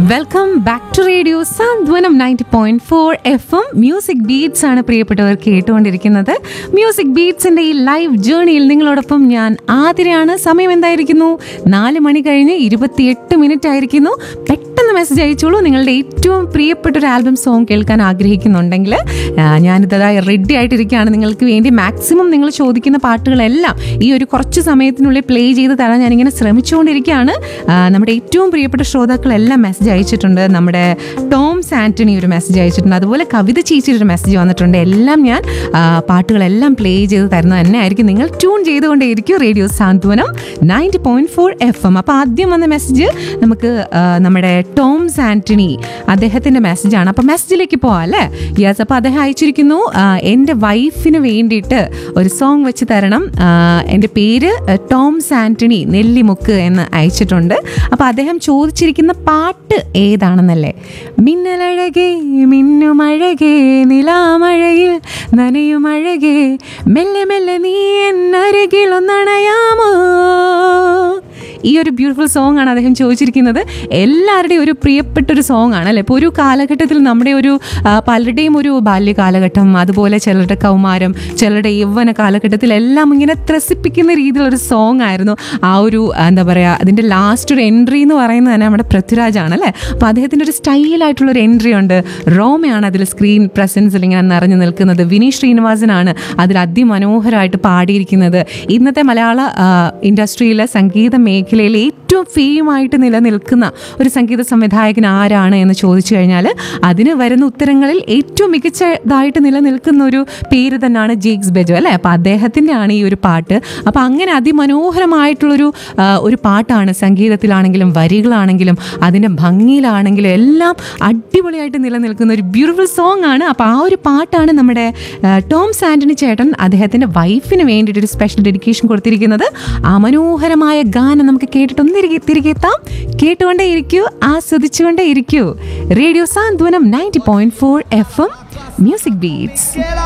welcome back to radio Santhwanam ninety point four F M music beats ആണ് പ്രിയപ്പെട്ടവർ കേട്ടുകൊണ്ടിരിക്കുന്നത് music ബീറ്റ്സിന്റെ ഈ ലൈവ് ജേണിയിൽ നിങ്ങളോടൊപ്പം ഞാൻ ആതിരയാണ് സമയം എന്തായിരിക്കുന്നു നാല് മണി കഴിഞ്ഞ് ഇരുപത്തിയെട്ട് മിനിറ്റ് ആയിരിക്കുന്നു പെട്ടെന്ന് മെസ്സേജ് അയച്ചോളൂ നിങ്ങളുടെ ഏറ്റവും പ്രിയപ്പെട്ട ഒരു ആൽബം സോങ് കേൾക്കാൻ ആഗ്രഹിക്കുന്നുണ്ടെങ്കിൽ ആ, ഞാനിതായി റെഡി ആയിട്ടിരിക്കുകയാണ് നിങ്ങൾക്ക് വേണ്ടി മാക്സിമം നിങ്ങൾ ചോദിക്കുന്ന പാട്ടുകളെല്ലാം ഈ ഒരു കുറച്ച് സമയത്തിനുള്ളിൽ പ്ലേ ചെയ്ത് തരാൻ ഞാനിങ്ങനെ ശ്രമിച്ചുകൊണ്ടിരിക്കുകയാണ് ആ, നമ്മുടെ ഏറ്റവും പ്രിയപ്പെട്ട ശ്രോതാക്കളെല്ലാം മെസ്സേജ് അയച്ചിട്ടുണ്ട് നമ്മുടെ ടോംസ് ആന്റണി ഒരു മെസ്സേജ് അയച്ചിട്ടുണ്ട് അതുപോലെ കവിത ചേച്ചി ഒരു മെസ്സേജ് വന്നിട്ടുണ്ട് എല്ലാം ഞാൻ ആ, പാട്ടുകളെല്ലാം പ്ലേ ചെയ്ത് തരുന്നത് തന്നെ ആയിരിക്കും നിങ്ങൾ ട്യൂൺ ചെയ്തുകൊണ്ടേയിരിക്കും radio Santhwanam ninety point four F M അപ്പോൾ ആദ്യം വന്ന മെസ്സേജ് നമുക്ക് ആ, നമ്മുടെ ടോംസ് ആന്റണി അദ്ദേഹത്തിൻ്റെ മെസ്സേജാണ് അപ്പോൾ മെസ്സേജിലേക്ക് പോവാം അല്ലേ യെസ് അപ്പോൾ അദ്ദേഹം അയച്ചിരിക്കുന്നു ആ, എൻ്റെ വൈഫിന് വേണ്ടിയിട്ട് ഒരു സോങ് വെച്ച് തരണം ആ, എൻ്റെ പേര് ആ, ടോംസ് ആന്റണി നെല്ലിമുക്ക് എന്ന് അയച്ചിട്ടുണ്ട് അപ്പോൾ അദ്ദേഹം ചോദിച്ചിരിക്കുന്ന പാട്ട് ഏതാണെന്നല്ലേ മിന്നലഴകേ മിന്നുമഴകേ നിലാമഴയിൽ നനയുമഴകേ മെല്ലെ മെല്ലെ നീ എന്നരികിലൊന്നണയാമോ ഈ ഒരു ബ്യൂട്ടിഫുൾ സോങ് ആണ് അദ്ദേഹം ചോദിച്ചിരിക്കുന്നത് എല്ലാവരുടെയും ഒരു പ്രിയപ്പെട്ട ഒരു സോങ് ആണ് അല്ലേ ഇപ്പോൾ ഒരു കാലഘട്ടത്തിൽ നമ്മുടെ ഒരു ആ, പലരുടെയും ഒരു ബാല്യകാലഘട്ടം അതുപോലെ ചിലരുടെ കൗമാരം ചിലരുടെ യൗവന കാലഘട്ടത്തിൽ എല്ലാം ഇങ്ങനെ ത്രസിപ്പിക്കുന്ന രീതിയിലൊരു സോങ് ആയിരുന്നു ആ ഒരു ആ, എന്താ പറയുക അതിൻ്റെ ലാസ്റ്റ് ഒരു എൻട്രി എന്ന് പറയുന്നത് തന്നെ നമ്മുടെ പൃഥ്വിരാജാണ് അല്ലേ അപ്പോൾ അദ്ദേഹത്തിൻ്റെ ഒരു സ്റ്റൈലായിട്ടുള്ള ഒരു എൻട്രി ഉണ്ട് റോമയാണ് അതിൽ സ്ക്രീൻ പ്രസൻസിൽ ഇങ്ങനെ നിറഞ്ഞു നിൽക്കുന്നത് വിനീത് ശ്രീനിവാസനാണ് അതിൽ അതിമനോഹരമായിട്ട് പാടിയിരിക്കുന്നത് ഇന്നത്തെ മലയാള ആ, ഇൻഡസ്ട്രിയിലെ സംഗീത മേഖലയിൽ ഏറ്റവും ഫെയിമായിട്ട് നിലനിൽക്കുന്ന ഒരു സംഗീത സംവിധായകൻ ആരാണ് എന്ന് ചോദിച്ചു കഴിഞ്ഞാൽ അതിന് വരുന്ന ഉത്തരങ്ങളിൽ ഏറ്റവും മികച്ചതായിട്ട് നിലനിൽക്കുന്ന ഒരു പേര് തന്നെയാണ് ജേക്സ് ബെജോ അല്ലേ അപ്പോൾ അദ്ദേഹത്തിൻ്റെ ആണ് ഈ ഒരു പാട്ട് അപ്പോൾ അങ്ങനെ അതിമനോഹരമായിട്ടുള്ളൊരു ആ, ഒരു പാട്ടാണ് സംഗീതത്തിലാണെങ്കിലും വരികളാണെങ്കിലും അതിൻ്റെ ഭംഗിയിലാണെങ്കിലും എല്ലാം അടിപൊളിയായിട്ട് നിലനിൽക്കുന്ന ഒരു ബ്യൂട്ടിഫുൾ സോങ് ആണ് അപ്പോൾ ആ ഒരു പാട്ടാണ് നമ്മുടെ ആ, ടോംസ് ആൻ്റണി ചേട്ടൻ അദ്ദേഹത്തിൻ്റെ വൈഫിന് വേണ്ടിയിട്ട് ഒരു സ്പെഷ്യൽ ഡെഡിക്കേഷൻ കൊടുത്തിരിക്കുന്നത് ആ മനോഹരമായ ഗാനം നമുക്ക് കേട്ടിട്ടൊന്ന് തിരികെ തിരികെ എത്താം കേട്ടുകൊണ്ടേ ഇരിക്കൂ ആസ്വദിച്ചുകൊണ്ടേ ഇരിക്കൂ radio Santhwanam ninety point four F M music beats